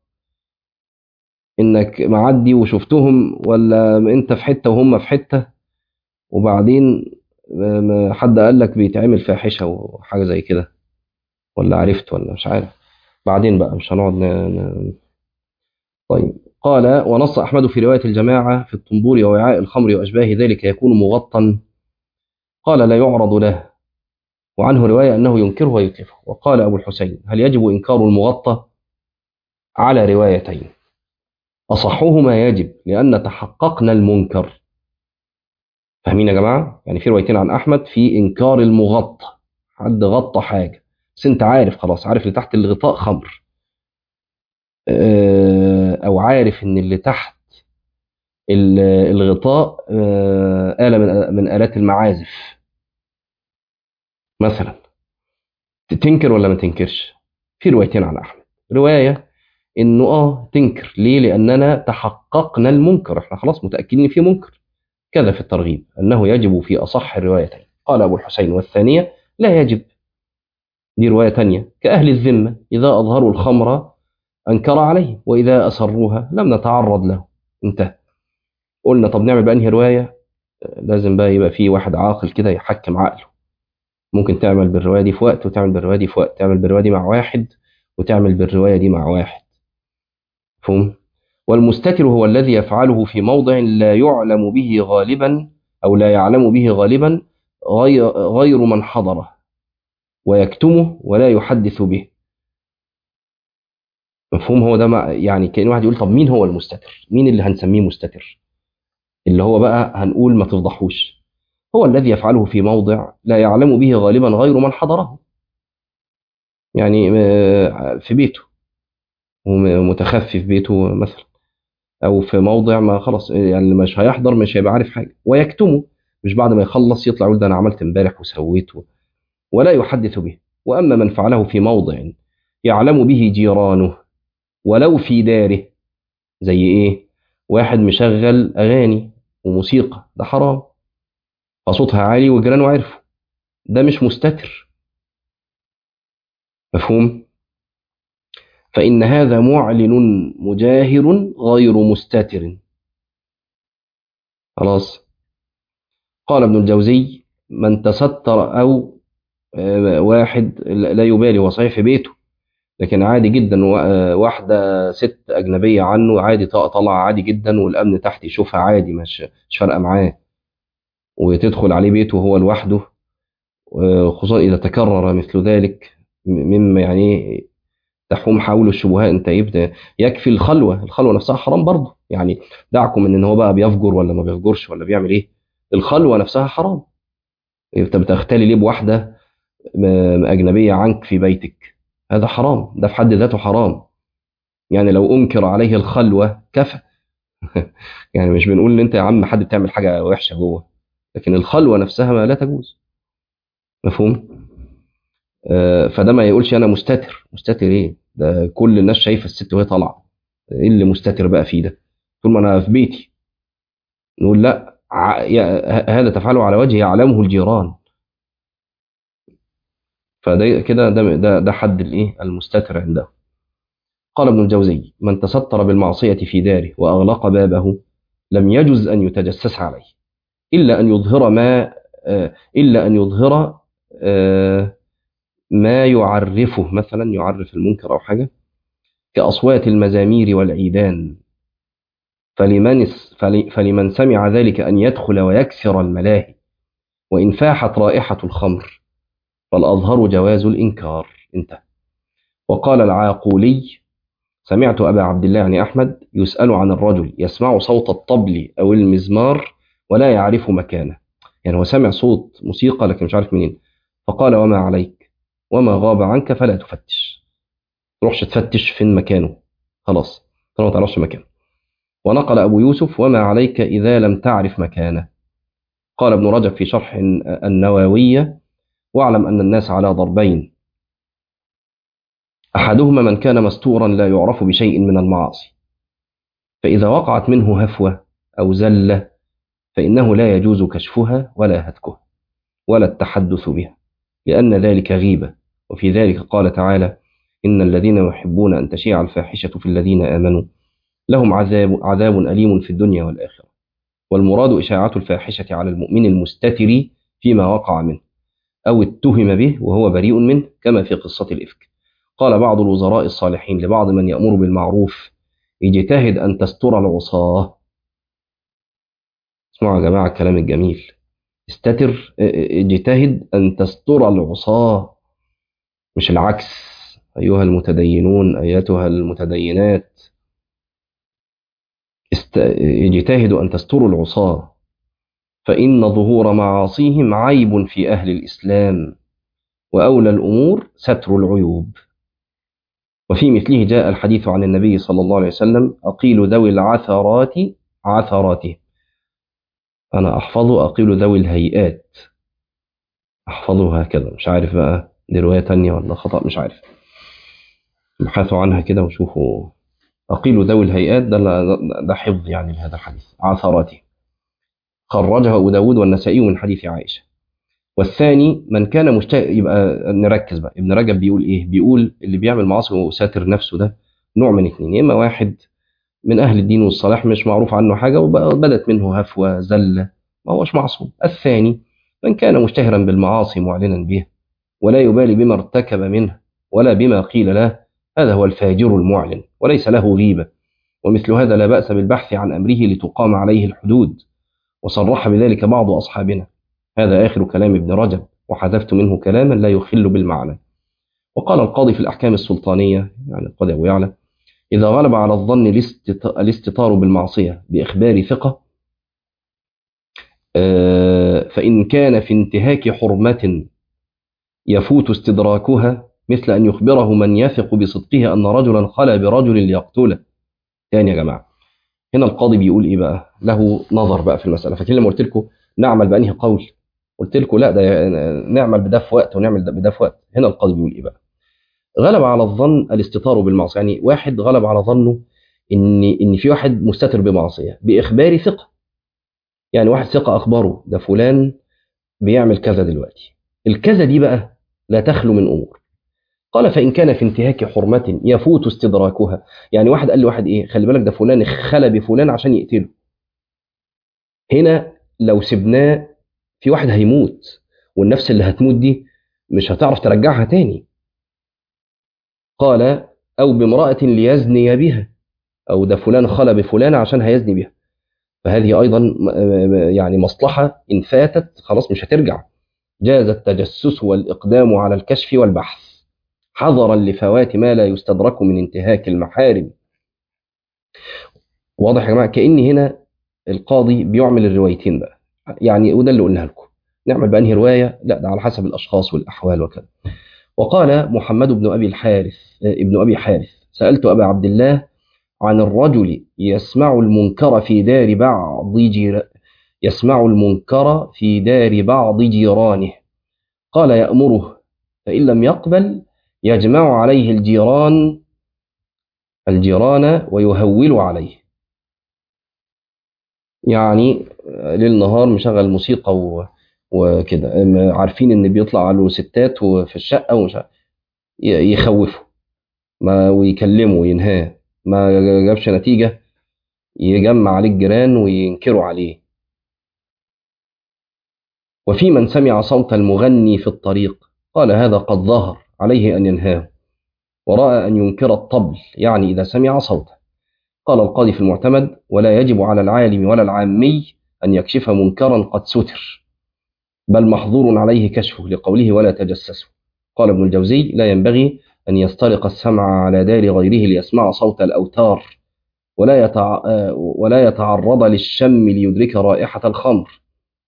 S1: انك معدي وشفتهم ولا انت في حته وهم في حته وبعدين آه، ما حد قال لك بيتعمل فاحشه وحاجه زي كده ولا عرفت ولا مش عارف بعدين بقى مش هنقعد ن... ن... طيب قال ونص أحمد في رواية الجماعة في الطنبور ووعاء الخمر وأشباه ذلك يكون مغطى قال لا يعرض له وعنه رواية أنه ينكره ويتلفه وقال أبو الحسين هل يجب إنكار المغطى على روايتين أصحهما يجب لأن تحققنا المنكر فاهمين يا جماعة يعني في روايتين عن أحمد في إنكار المغطى حد غطى حاجة بس أنت عارف خلاص عارف اللي تحت الغطاء خمر آه، أو عارف إن اللي تحت ال- الغطاء آه، آلة من من آلات المعازف مثلا تنكر ولا ما تنكرش في روايتين عن أحمد رواية إنه آه تنكر ليه لأننا تحققنا المنكر إحنا خلاص متأكدين إن في منكر كذا في الترغيب أنه يجب في أصح الروايتين قال أبو الحسين والثانية لا يجب دي رواية تانية كأهل الذمة إذا أظهروا الخمر أنكر عليه وإذا أسروها لم نتعرض له انتهى قلنا طب نعمل بأنهي رواية لازم بقى يبقى في واحد عاقل كده يحكم عقله ممكن تعمل بالرواية دي في وقت وتعمل بالرواية دي في وقت تعمل بالرواية دي مع واحد وتعمل بالرواية دي مع واحد فهم والمستتر هو الذي يفعله في موضع لا يعلم به غالبا أو لا يعلم به غالبا غير, غير من حضره ويكتمه ولا يحدث به مفهوم هو ده مع يعني كأن واحد يقول طب مين هو المستتر مين اللي هنسميه مستتر اللي هو بقى هنقول ما تفضحوش هو الذي يفعله في موضع لا يعلم به غالبا غير من حضره يعني آه، في بيته ومتخفي في بيته مثلا او في موضع ما خلاص يعني اللي مش هيحضر مش هيبقى عارف حاجه ويكتمه مش بعد ما يخلص يطلع يقول ده انا عملت امبارح وسويت و- ولا يحدث به واما من فعله في موضع يعلم به جيرانه ولو في داره زي ايه واحد مشغل اغاني وموسيقى ده حرام فصوتها عالي وجيرانه عرفوا ده مش مستتر مفهوم فإن هذا معلن مجاهر غير مستتر خلاص قال ابن الجوزي من تستر أو آه، واحد لا يبالي هو صحيح في بيته لكن عادي جدا وا- آه، واحدة ست أجنبية عنه عادي ط- طلع عادي جدا والأمن تحت يشوفها عادي مش مش فارقة معاه وتدخل عليه بيته وهو لوحده آه، خصوصا إذا تكرر مثل ذلك م- مما يعني تحوم حول الشبهات انت يبدا يكفي الخلوه الخلوه نفسها حرام برضه يعني دعكم من ان هو بقى بيفجر ولا ما بيفجرش ولا بيعمل ايه الخلوه نفسها حرام انت بتختلي ليه بواحده م- اجنبيه عنك في بيتك هذا حرام ده في حد ذاته حرام يعني لو انكر عليه الخلوه كفى يعني مش بنقول ان انت يا عم حد بتعمل حاجه وحشه جوه لكن الخلوه نفسها ما لا تجوز مفهوم آه، فده ما يقولش انا مستتر مستتر ايه ده كل الناس شايفه الست وهي طالعه ايه اللي مستتر بقى فيه ده طول ما انا في بيتي نقول لا ع- يا- ه- هذا تفعله على وجه يعلمه الجيران فده كده ده ده ده حد الايه المستتر عنده قال ابن الجوزي من تستر بالمعصيه في داره واغلق بابه لم يجز ان يتجسس عليه الا ان يظهر ما آه، الا ان يظهر آه، ما يعرفه مثلا يعرف المنكر او حاجه كاصوات المزامير والعيدان فلمن, فل- فلمن سمع ذلك أن يدخل ويكسر الملاهي وإن فاحت رائحة الخمر فالأظهر جواز الإنكار انتهى وقال العاقولي سمعت أبا عبد الله يعني أحمد يسأل عن الرجل يسمع صوت الطبل أو المزمار ولا يعرف مكانه يعني هو سمع صوت موسيقى لكن مش عارف منين فقال وما عليك وما غاب عنك فلا تفتش تروحش تفتش فين مكانه خلاص طالما ما تعرفش مكانه ونقل أبو يوسف وما عليك إذا لم تعرف مكانه قال ابن رجب في شرح النووية واعلم أن الناس على ضربين أحدهما من كان مستورا لا يعرف بشيء من المعاصي فإذا وقعت منه هفوة أو زلة فإنه لا يجوز كشفها ولا هتكها ولا التحدث بها لأن ذلك غيبة وفي ذلك قال تعالى إن الذين يحبون أن تشيع الفاحشة في الذين آمنوا لهم عذاب, عذاب أليم في الدنيا والآخرة والمراد إشاعة الفاحشة على المؤمن المستتر فيما وقع منه أو اتهم به وهو بريء منه كما في قصة الإفك قال بعض الوزراء الصالحين لبعض من يأمر بالمعروف اجتهد أن تستر العصاة اسمعوا يا جماعة الكلام الجميل استتر اجتهد أن تستر العصاة مش العكس أيها المتدينون أيتها المتدينات است... اجتهدوا أن تستروا العصاة فإن ظهور معاصيهم عيب في أهل الإسلام وأولى الأمور ستر العيوب وفي مثله جاء الحديث عن النبي صلى الله عليه وسلم أقيل ذوي العثرات عثراته أنا أحفظه أقيل ذوي الهيئات أحفظه هكذا مش عارف بقى دي رواية تانية ولا خطأ مش عارف ابحثوا عنها كده وشوفوا أقيل ذوي الهيئات ده, ده حفظ يعني لهذا الحديث عثراته خرجها أبو داود والنسائي من حديث عائشة والثاني من كان مشتاق يبقى نركز بقى ابن رجب بيقول ايه بيقول اللي بيعمل معاصي وساتر نفسه ده نوع من اثنين يا اما واحد من اهل الدين والصلاح مش معروف عنه حاجه وبدت منه هفوه زله ما هوش معصوم الثاني من كان مشتهرا بالمعاصي معلنا بها ولا يبالي بما ارتكب منه ولا بما قيل له هذا هو الفاجر المعلن وليس له غيبه ومثل هذا لا باس بالبحث عن امره لتقام عليه الحدود وصرح بذلك بعض اصحابنا هذا آخر كلام ابن رجب وحذفت منه كلاما لا يخل بالمعنى وقال القاضي في الأحكام السلطانية يعني القاضي أبو يعلى إذا غلب على الظن الاستطار بالمعصية بإخبار ثقة فإن كان في انتهاك حرمة يفوت استدراكها مثل أن يخبره من يثق بصدقه أن رجلا خلا برجل ليقتله تاني يا جماعة هنا القاضي بيقول إيه بقى له نظر بقى في المسألة فاكرين لما قلت لكم نعمل بأنهي قول قلت لكم لا ده نعمل بده في وقت ونعمل بده في وقت هنا القاضي بيقول ايه بقى غلب على الظن الاستطار بالمعصيه يعني واحد غلب على ظنه ان ان في واحد مستتر بمعصيه باخبار ثقه يعني واحد ثقه اخباره ده فلان بيعمل كذا دلوقتي الكذا دي بقى لا تخلو من امور قال فان كان في انتهاك حرمه يفوت استدراكها يعني واحد قال لواحد ايه خلي بالك ده فلان خلى بفلان عشان يقتله هنا لو سبناه في واحد هيموت والنفس اللي هتموت دي مش هتعرف ترجعها تاني قال أو بامرأة ليزني بها أو ده فلان خلى بفلان عشان هيزني بها فهذه أيضا يعني مصلحة إن فاتت خلاص مش هترجع جاز التجسس والإقدام على الكشف والبحث حذرا لفوات ما لا يستدرك من انتهاك المحارم واضح يا جماعة كأني هنا القاضي بيعمل الروايتين بقى يعني وده اللي قلناها لكم نعمل بأنهي رواية لا ده على حسب الأشخاص والأحوال وكذا وقال محمد بن أبي الحارث ابن أبي حارث سألت أبا عبد الله عن الرجل يسمع المنكر في دار بعض جير يسمع المنكر في دار بعض جيرانه قال يأمره فإن لم يقبل يجمع عليه الجيران الجيران ويهول عليه يعني ليل نهار مشغل موسيقى و... وكده عارفين ان بيطلع له ستات وفي الشقه ومش يخوفه ما ويكلمه وينهاه ما جابش نتيجه يجمع عليه الجيران وينكروا عليه وفي من سمع صوت المغني في الطريق قال هذا قد ظهر عليه ان ينهاه وراى ان ينكر الطبل يعني اذا سمع صوته قال القاضي في المعتمد ولا يجب على العالم ولا العامي أن يكشف منكرا قد ستر بل محظور عليه كشفه لقوله ولا تجسسوا قال ابن الجوزي لا ينبغي أن يسترق السمع على دار غيره ليسمع صوت الأوتار ولا يتع... ولا يتعرض للشم ليدرك رائحة الخمر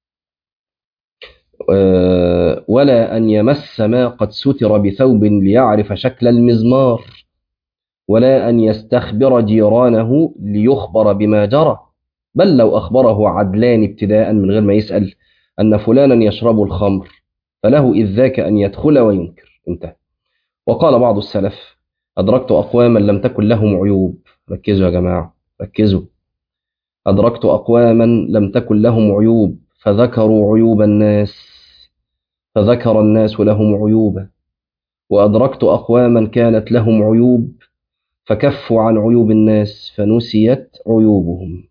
S1: ولا أن يمس ما قد ستر بثوب ليعرف شكل المزمار ولا أن يستخبر جيرانه ليخبر بما جرى بل لو أخبره عدلان ابتداء من غير ما يسأل أن فلانا يشرب الخمر فله إذ ذاك أن يدخل وينكر انتهى وقال بعض السلف أدركت أقواما لم تكن لهم عيوب ركزوا يا جماعة ركزوا أدركت أقواما لم تكن لهم عيوب فذكروا عيوب الناس فذكر الناس لهم عيوبا وأدركت أقواما كانت لهم عيوب فكفوا عن عيوب الناس فنسيت عيوبهم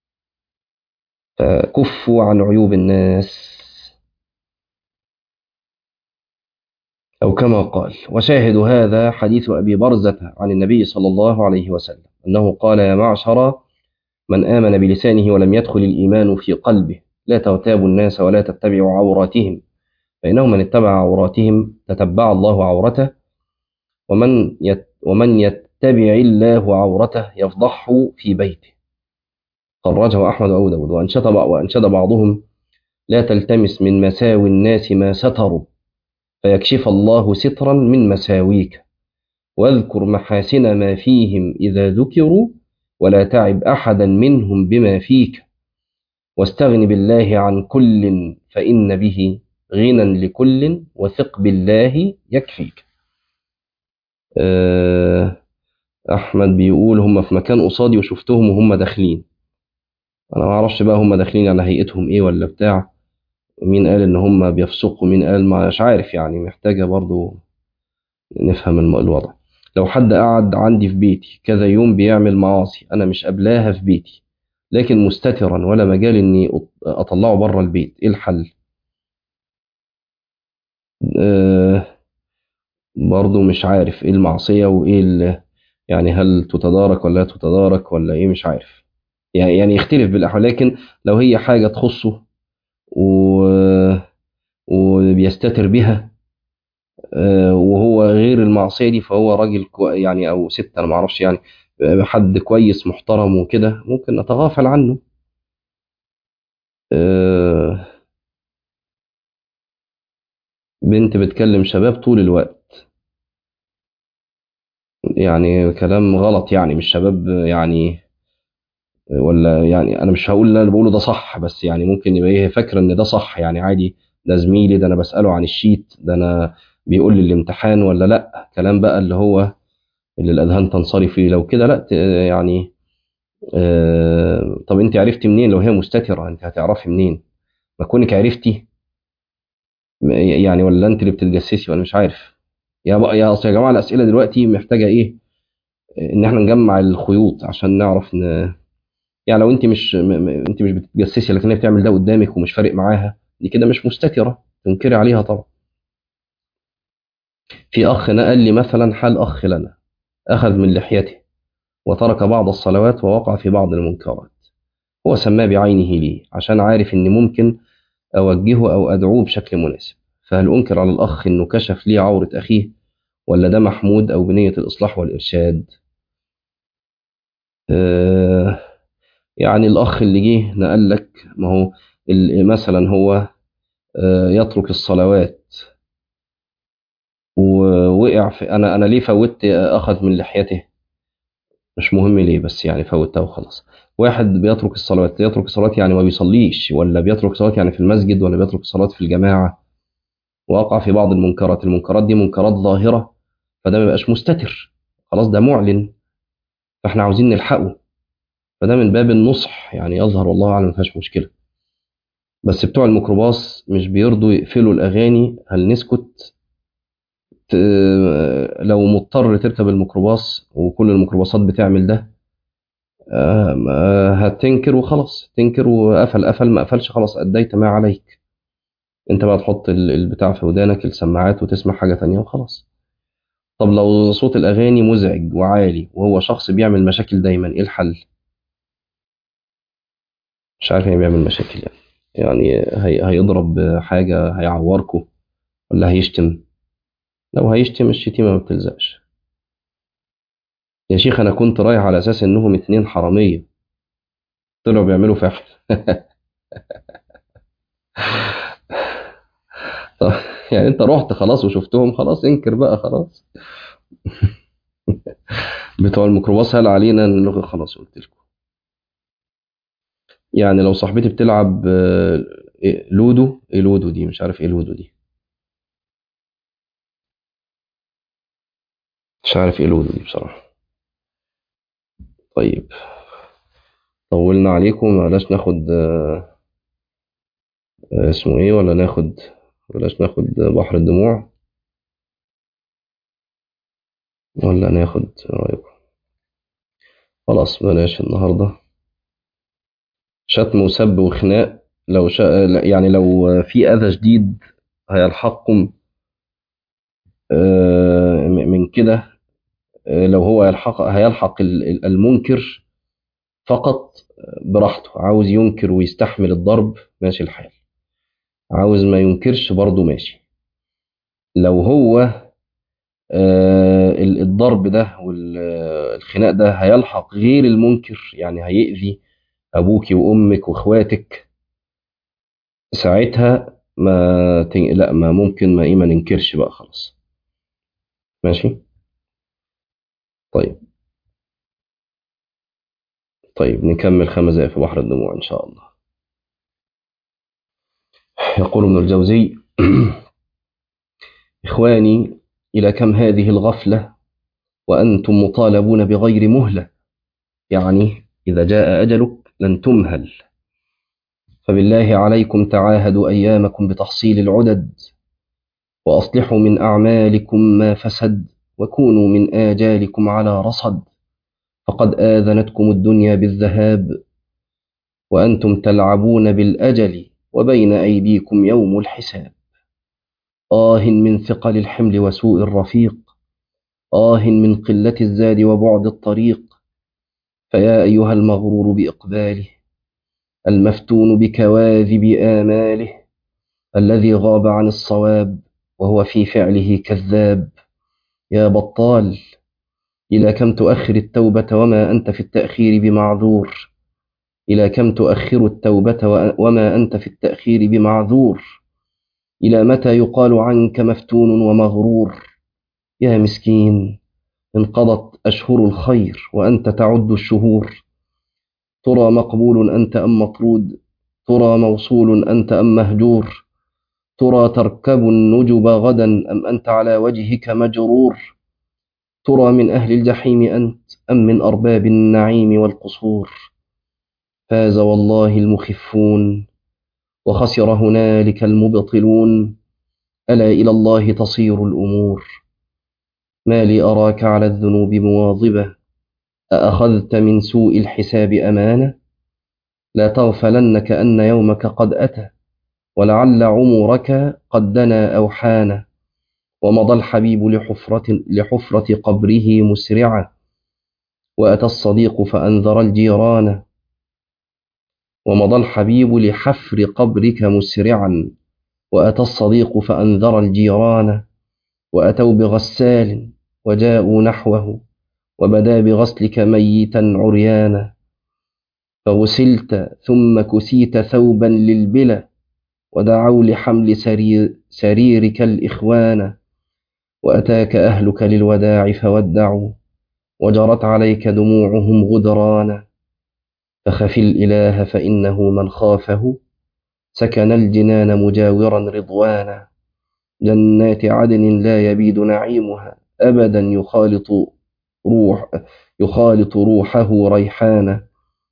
S1: فكفوا عن عيوب الناس أو كما قال وشاهد هذا حديث أبي برزة عن النبي صلى الله عليه وسلم أنه قال يا معشر من آمن بلسانه ولم يدخل الإيمان في قلبه لا تغتابوا الناس ولا تتبعوا عوراتهم فإنه من اتبع عوراتهم تتبع الله عورته ومن يت ومن يتبع الله عورته يفضحه في بيته خرجه أحمد وأبو داود وأنشد, وأنشد بعضهم لا تلتمس من مساوي الناس ما ستروا فيكشف الله سترا من مساويك واذكر محاسن ما فيهم إذا ذكروا ولا تعب أحدا منهم بما فيك واستغن بالله عن كل فإن به غنى لكل وثق بالله يكفيك أحمد بيقول هم في مكان قصادي وشفتهم وهم داخلين أنا ما أعرفش بقى هم داخلين على هيئتهم إيه ولا بتاع مين قال إن هم بيفسقوا مين قال مش عارف يعني محتاجة برضو نفهم الوضع لو حد قعد عندي في بيتي كذا يوم بيعمل معاصي أنا مش قبلاها في بيتي لكن مستترا ولا مجال إني أطلعه بره البيت إيه الحل؟ أه برضو مش عارف ايه المعصية وايه يعني هل تتدارك ولا لا تتدارك ولا ايه مش عارف يعني يعني يختلف بالاحوال لكن لو هي حاجة تخصه و... وبيستتر بها أه وهو غير المعصية دي فهو راجل كو... يعني او ست انا معرفش يعني حد كويس محترم وكده ممكن نتغافل عنه أه بنت بتكلم شباب طول الوقت يعني كلام غلط يعني مش شباب يعني ولا يعني انا مش هقول اللي انا بقوله ده صح بس يعني ممكن يبقى هي فاكره ان ده صح يعني عادي ده زميلي ده انا بساله عن الشيت ده انا بيقول لي الامتحان ولا لا كلام بقى اللي هو اللي الاذهان تنصرف فيه لو كده لا يعني آه طب انت عرفتي منين لو هي مستتره انت هتعرفي منين ما كونك عرفتي يعني ولا انت اللي بتتجسسي ولا مش عارف يا بقى يا اصل يا جماعه الاسئله دلوقتي محتاجه ايه ان احنا نجمع الخيوط عشان نعرف ن... يعني لو انت مش م... م... انت مش بتتجسسي لكن هي بتعمل ده قدامك ومش فارق معاها دي كده مش مستتره تنكري عليها طبعا في اخ نقل لي مثلا حال اخ لنا اخذ من لحيته وترك بعض الصلوات ووقع في بعض المنكرات هو سماه بعينه لي عشان عارف ان ممكن أوجهه أو أدعوه بشكل مناسب فهل أنكر على الأخ أنه كشف لي عورة أخيه ولا ده محمود أو بنية الإصلاح والإرشاد آه يعني الأخ اللي جه نقل لك ما هو مثلا هو آه يترك الصلوات ووقع في أنا أنا ليه فوتت أخذ من لحيته مش مهم ليه بس يعني فوتها وخلاص واحد بيترك الصلوات يترك الصلوات يعني ما بيصليش ولا بيترك الصلوات يعني في المسجد ولا بيترك الصلوات في الجماعة وقع في بعض المنكرات المنكرات دي منكرات ظاهرة فده ما بيبقاش مستتر خلاص ده معلن فاحنا عاوزين نلحقه فده من باب النصح يعني يظهر والله أعلم ما فيهاش مشكلة بس بتوع الميكروباص مش بيرضوا يقفلوا الأغاني هل نسكت لو مضطر تركب الميكروباص وكل الميكروباصات بتعمل ده هتنكر وخلاص تنكر وقفل قفل ما قفلش خلاص أديت ما عليك انت بقى تحط البتاع في ودانك السماعات وتسمع حاجة تانية وخلاص طب لو صوت الأغاني مزعج وعالي وهو شخص بيعمل مشاكل دايما إيه الحل؟ مش عارف يعني بيعمل مشاكل يعني يعني هي هيضرب حاجة هيعوركوا ولا هيشتم لو هيشتم الشتيمة ما بتلزقش يا شيخ أنا كنت رايح على أساس إنهم اتنين حرامية طلعوا بيعملوا فحل طب يعني أنت رحت خلاص وشفتهم خلاص انكر بقى خلاص بتوع الميكروباص هل علينا نلغي خلاص قلت لكم يعني لو صاحبتي بتلعب آه، إيه، لودو ايه لودو دي مش عارف ايه لودو دي مش عارف ايه لودو دي بصراحة طيب طولنا عليكم بلاش ناخد آه، آه، اسمه ايه ولا ناخد بلاش ناخد بحر الدموع ولا ناخد إيه رأيكم خلاص بلاش النهاردة شتم وسب وخناق لو شا... لا، يعني لو في أذى شديد هيلحقكم آه، م- من كده آه، لو هو يلحق هيلحق ال- ال- المنكر فقط براحته عاوز ينكر ويستحمل الضرب ماشي الحال عاوز ما ينكرش برضه ماشي لو هو آه، ال- الضرب ده والخناق ده هيلحق غير المنكر يعني هيأذي أبوك وأمك وإخواتك ساعتها ما تن... لا ما ممكن ما إيه ما ننكرش بقى خلاص ماشي طيب طيب نكمل خمس دقايق في بحر الدموع إن شاء الله يقول ابن الجوزي إخواني إلى كم هذه الغفلة وأنتم مطالبون بغير مهلة يعني إذا جاء أجلك لن تمهل فبالله عليكم تعاهدوا أيامكم بتحصيل العدد وأصلحوا من أعمالكم ما فسد وكونوا من آجالكم على رصد فقد آذنتكم الدنيا بالذهاب وأنتم تلعبون بالأجل وبين أيديكم يوم الحساب آه من ثقل الحمل وسوء الرفيق آه من قلة الزاد وبعد الطريق فيا أيها المغرور بإقباله المفتون بكواذب آماله الذي غاب عن الصواب وهو في فعله كذاب يا بطال إلى كم تؤخر التوبة وما أنت في التأخير بمعذور إلى كم تؤخر التوبة وما أنت في التأخير بمعذور إلى متى يقال عنك مفتون ومغرور يا مسكين انقضت أشهر الخير وأنت تعد الشهور ترى مقبول أنت أم مطرود ترى موصول أنت أم مهجور ترى تركب النجب غدا أم أنت على وجهك مجرور ترى من أهل الجحيم أنت أم من أرباب النعيم والقصور فاز والله المخفون وخسر هنالك المبطلون ألا إلى الله تصير الأمور ما لي أراك على الذنوب مواظبة أأخذت من سوء الحساب أمانة لا تغفلن كأن يومك قد أتى ولعل عمرك قد دنا أو حان ومضى الحبيب لحفرة, لحفرة قبره مسرعا وأتى الصديق فأنذر الجيران ومضى الحبيب لحفر قبرك مسرعا وأتى الصديق فأنذر الجيران وأتوا بغسال وجاءوا نحوه وبدا بغسلك ميتا عريانا فغسلت ثم كسيت ثوبا للبلى ودعوا لحمل سرير سريرك الإخوان وأتاك أهلك للوداع فودعوا وجرت عليك دموعهم غدرانا فخف الإله فإنه من خافه سكن الجنان مجاورا رضوانا جنات عدن لا يبيد نعيمها أبدا يخالط روح يخالط روحه ريحانا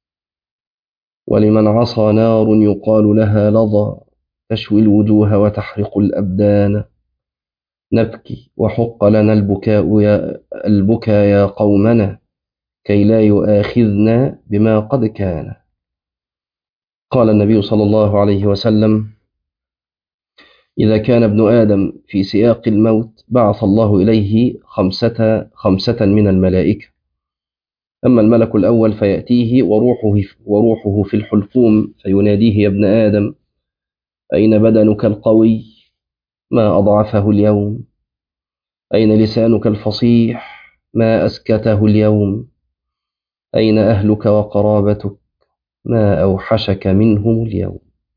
S1: ولمن عصى نار يقال لها لظى تشوي الوجوه وتحرق الأبدان نبكي وحق لنا البكاء يا البكا يا قومنا كي لا يؤاخذنا بما قد كان قال النبي صلى الله عليه وسلم إذا كان ابن آدم في سياق الموت بعث الله إليه خمسة, خمسة من الملائكة أما الملك الأول فيأتيه وروحه, وروحه في الحلقوم فيناديه يا ابن آدم أين بدنك القوي ما أضعفه اليوم أين لسانك الفصيح ما أسكته اليوم أين أهلك وقرابتك ما أوحشك منهم اليوم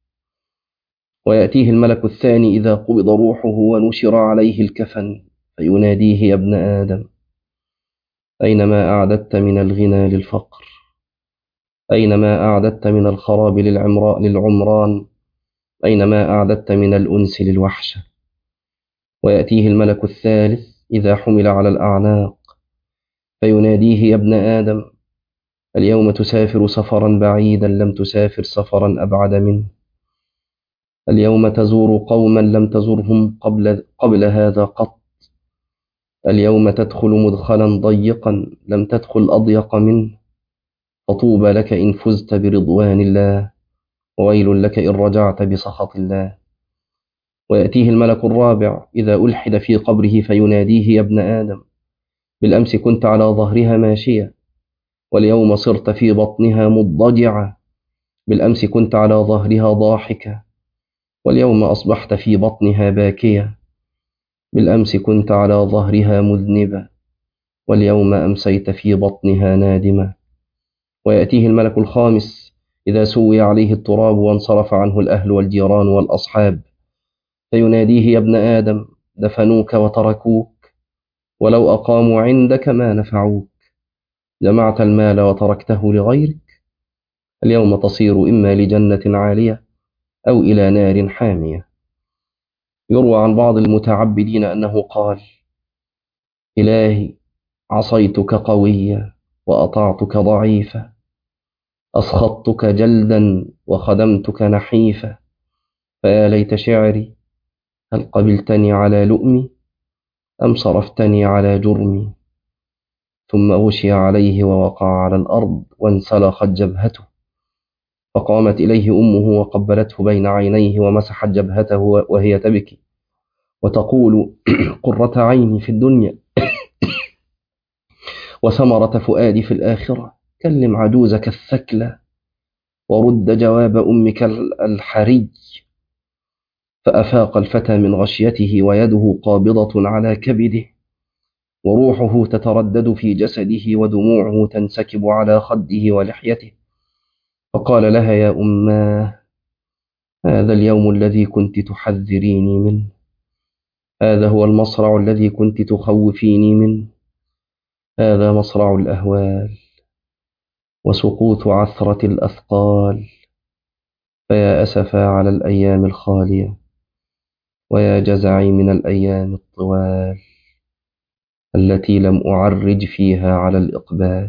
S1: ويأتيه الملك الثاني إذا قبض روحه ونشر عليه الكفن فيناديه يا ابن آدم أين ما أعددت من الغنى للفقر أين ما أعددت من الخراب للعمران أين ما أعددت من الأنس للوحشة ويأتيه الملك الثالث إذا حمل على الأعناق فيناديه يا ابن آدم اليوم تسافر سفرا بعيدا لم تسافر سفرا أبعد منه اليوم تزور قوما لم تزرهم قبل, قبل هذا قط اليوم تدخل مدخلا ضيقا لم تدخل أضيق منه فطوبى لك إن فزت برضوان الله وويل لك إن رجعت بسخط الله ويأتيه الملك الرابع إذا ألحد في قبره فيناديه يا ابن آدم بالأمس كنت على ظهرها ماشية واليوم صرت في بطنها مضجعة بالأمس كنت على ظهرها ضاحكة واليوم أصبحت في بطنها باكية بالأمس كنت على ظهرها مذنبة واليوم أمسيت في بطنها نادمة ويأتيه الملك الخامس إذا سوي عليه التراب وانصرف عنه الأهل والجيران والأصحاب فيناديه يا ابن آدم دفنوك وتركوك ولو أقاموا عندك ما نفعوك جمعت المال وتركته لغيرك اليوم تصير إما لجنة عالية أو إلى نار حامية يروى عن بعض المتعبدين أنه قال إلهي عصيتك قويا وأطعتك ضعيفا أسخطتك جلدا وخدمتك نحيفا فيا ليت شعري هل قبلتني على لؤمي أم صرفتني على جرمي ثم غشي عليه ووقع على الأرض وانسلخت جبهته فقامت إليه أمه وقبلته بين عينيه ومسحت جبهته وهي تبكي وتقول قرة عيني في الدنيا وثمرة فؤادي في الآخرة كلم عجوزك الثكلى ورد جواب أمك الحري فأفاق الفتى من غشيته ويده قابضة على كبده وروحه تتردد في جسده ودموعه تنسكب على خده ولحيته فقال لها يا أماه هذا اليوم الذي كنت تحذريني منه هذا هو المصرع الذي كنت تخوفيني منه هذا مصرع الأهوال وسقوط عثرة الأثقال فيا أسفا على الأيام الخالية ويا جزعي من الأيام الطوال التي لم أعرج فيها على الإقبال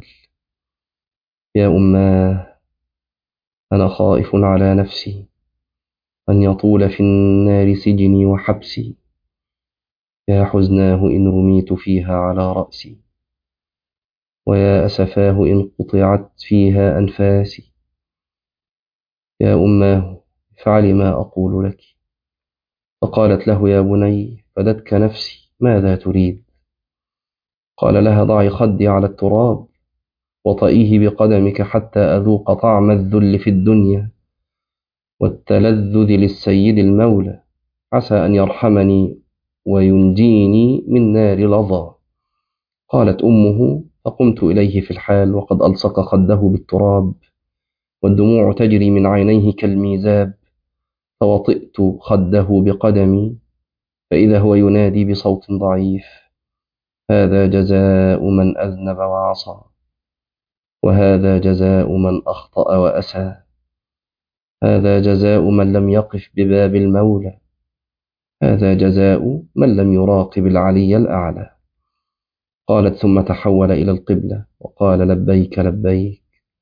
S1: يا أماه أنا خائف على نفسي أن يطول في النار سجني وحبسي يا حزناه إن رميت فيها على رأسي ويا أسفاه إن قطعت فيها أنفاسي يا أماه افعلي ما أقول لك فقالت له يا بني فدتك نفسي ماذا تريد قال لها ضعي خدي على التراب وطئيه بقدمك حتى أذوق طعم الذل في الدنيا والتلذذ للسيد المولى عسى أن يرحمني وينجيني من نار لظى قالت أمه فقمت إليه في الحال وقد ألصق خده بالتراب والدموع تجري من عينيه كالميزاب فوطئت خده بقدمي فإذا هو ينادي بصوت ضعيف هذا جزاء من أذنب وعصى وهذا جزاء من أخطأ وأسى هذا جزاء من لم يقف بباب المولى هذا جزاء من لم يراقب العلي الأعلى قالت ثم تحول إلى القبلة وقال لبيك لبيك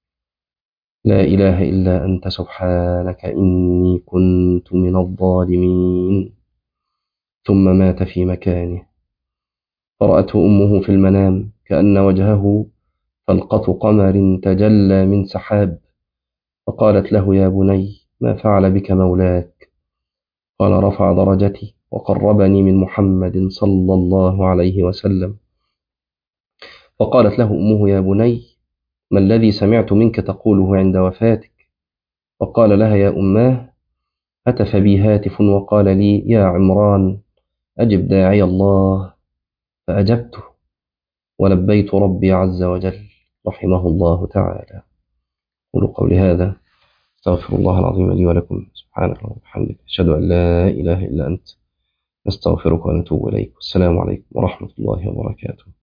S1: لا إله إلا أنت سبحانك إني كنت من الظالمين ثم مات في مكانه فرأته أمه في المنام كأن وجهه فلقة قمر تجلى من سحاب فقالت له يا بني ما فعل بك مولاك قال رفع درجتي وقربني من محمد صلى الله عليه وسلم فقالت له أمه يا بني ما الذي سمعت منك تقوله عند وفاتك فقال لها يا أماه هتف بي هاتف وقال لي يا عمران أجب داعي الله فأجبته ولبيت ربي عز وجل رحمه الله تعالى قولوا قولي هذا استغفر الله العظيم لي ولكم سبحانك اللهم وبحمدك أشهد أن لا إله إلا أنت نستغفرك ونتوب إليك والسلام عليكم ورحمة الله وبركاته